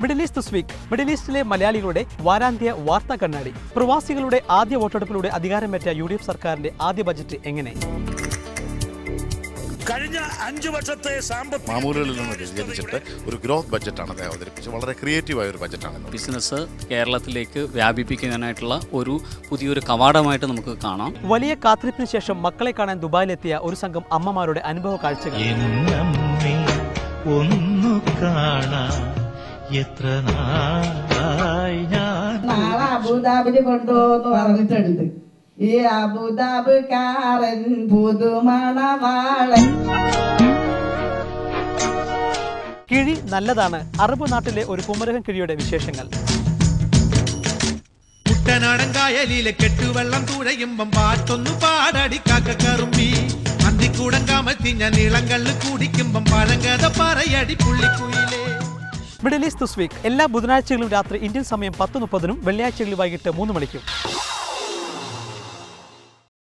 middle east this week middle ഈസ്റ്റിലെ മലയാളികളുടെ വാരാന്ത്യ വാർത്താ കണ്ണാടി പ്രവാസികളുടെ ആദ്യ വോട്ടെടുപ്പിലൂടെ അധികാരമേറ്റ യു ഡി എഫ് സർക്കാരിന്റെ ആദ്യ ബജറ്റ് എങ്ങനെ കഴിഞ്ഞ അഞ്ചു വർഷത്തെ സാമ്പത്തിക മാമൂലുകളിൽ നിന്ന് വ്യതിചലിച്ചിട്ട് ഒരു ഗ്രോത്ത് ബഡ്ജറ്റാണ് അദ്ദേഹം അവതരിപ്പിച്ചത് വളരെ ക്രിയേറ്റീവായ ഒരു ബഡ്ജറ്റാണ് ബിസിനസ് കേരളത്തിലേക്ക് വ്യാപിപ്പിക്കാനായിട്ടുള്ള ഒരു പുതിയൊരു കവാടമായിട്ട് നമുക്ക് കാണാം വലിയ കാത്തിരിപ്പിന് ശേഷം മക്കളെ കാണാൻ ദുബായിലെത്തിയ ഒരു സംഘം അമ്മമാരുടെ അനുഭവ കാഴ്ചകൾ എന്നമ്മേ ഒന്നു കാണാൻ എത്ര നാളായി ഞാൻ നാളെ അബുദാബില് കൊണ്ടുപോന്ന് പറഞ്ഞിട്ടുണ്ട് ഈ അബുദാബിക്കാരൻ പുതുമണവാളൻ കിഴി നല്ലതാണ് അറബ് നാട്ടിലെ ഒരു കുമരകൻ കിഴിയുടെ വിശേഷങ്ങൾ കുട്ടനാടൻ കായലിലെ കെട്ടുവെള്ളം തുഴയുമ്പം പാട്ടൊന്നു പാടടി കാക്കക്കറുമ്പി അന്തിക്കൂടം കാമത്തി ഞാൻ ഇളങ്കള്ള് കുടിക്കുമ്പം പഴങ്കഥ പറയടി പുള്ളിക്കുയിലേ മിഡിൽ ഈസ്റ്റ് ദിസ് വീക്ക് എല്ലാ ബുധനാഴ്ചകളിലും രാത്രി ഇന്ത്യൻ സമയം പത്ത് മുപ്പതിനും വെള്ളിയാഴ്ചകളിൽ വൈകിട്ട് മൂന്ന് മണിക്കും